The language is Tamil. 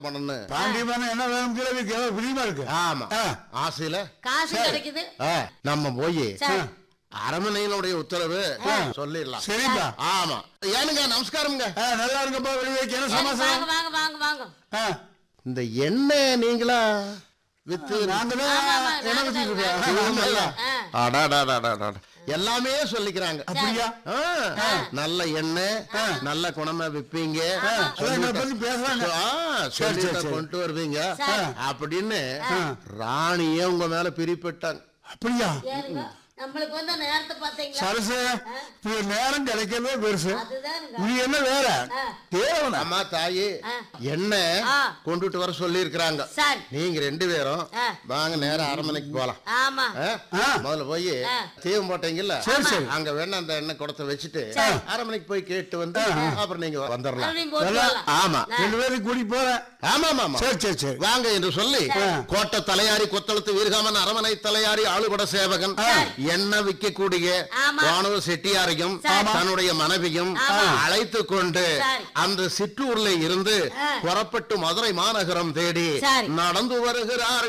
பண்ணு பாண்டியமான என்ன வேணும் கிழவி எவ்வளவு பிரியமா இருக்கு ஆமா ஆ. ஆசையில காசு கிடைக்குது ஆ, நம்ம போய் சரி அரமனையினுடைய உத்தரவு சொல்லிடலாம் சரிப்பா ஆமா ஏனுங்க நமஸ்காரம்ங்க ஆ, நல்லா இருக்கப்பா வெளியே என்ன சரி, சமாசாரம் வாங்க வாங்க வாங்க வாங்க ஆ, இந்த எண்ணெய் நீங்களா வித்து நாங்க தான் ஆமா, ஆமா, என்ன நாங்க வச்சுட்டு தான். இருக்கோம் ஆமால்ல? ஆ. அடாடாடாடாடா. எல்லாமே சொல்லிக்கிறாங்க அப்படியா ஆ, நல்ல எண்ணெய் நல்ல குணமா விப்பீங்க அதான் என்னை பத்தி பேசுறாங்க ஆ, சரி, சரி, சொல்லிட்டு சரி. கொண்டு வருவீங்க சரி. அப்படின்னு ராணியே உங்க மேல பிரிப்பட்டாங்க அப்படியா ஏனுங்க நம்மளுக்கு வந்து நேரத்தை பாத்தீங்களா சரசு இப்ப நேரம் கிடைக்கவே பெருசு அதுதானுங்க நீ என்ன வேற ஆ. தேவனா அம்மா தாயி ஆ. எண்ணெய் ஆ. கொண்டுட்டு வர சொல்லி இருக்கிறாங்க சரி நீங்க ரெண்டு பேரும் ஆ. வாங்க நேரம் அரண்மனைக்கு போலாம் ஆமா ஆ? ஆ. முதல்ல போய் ஆ. தீவம் போட்டீங்கல்ல சரி, சரி. அங்க வேணா அந்த எண்ணெய் குடத்தை வச்சுட்டு சரி. அரண்மனைக்கு போய் கேட்டு வந்து அப்புறம் நீங்க வந்துடலாம் மறுபடியும் போட்டு நல்லா- வரலாம். ஆமா ரெண்டு பேரும் கூடி போறேன் ஆமா ஆமா சரி சரி சரி வாங்க என்று சொல்லி கோட்டை தலையாரி கொத்தளத்து வீரகாமன் அரமனை தலையாரி ஆளுபட சேவகன் எண்ணெய் விற்கக்கூடிய ஆமா. ராணுவ செட்டியாரையும் சரி. தன்னுடைய மனைவியும் ஆமா. அழைத்து கொண்டு சரி. அந்த சிற்றூர்ல இருந்து ஆ. புறப்பட்டு மதுரை மாநகரம் தேடி சரி. நடந்து வருகிறார்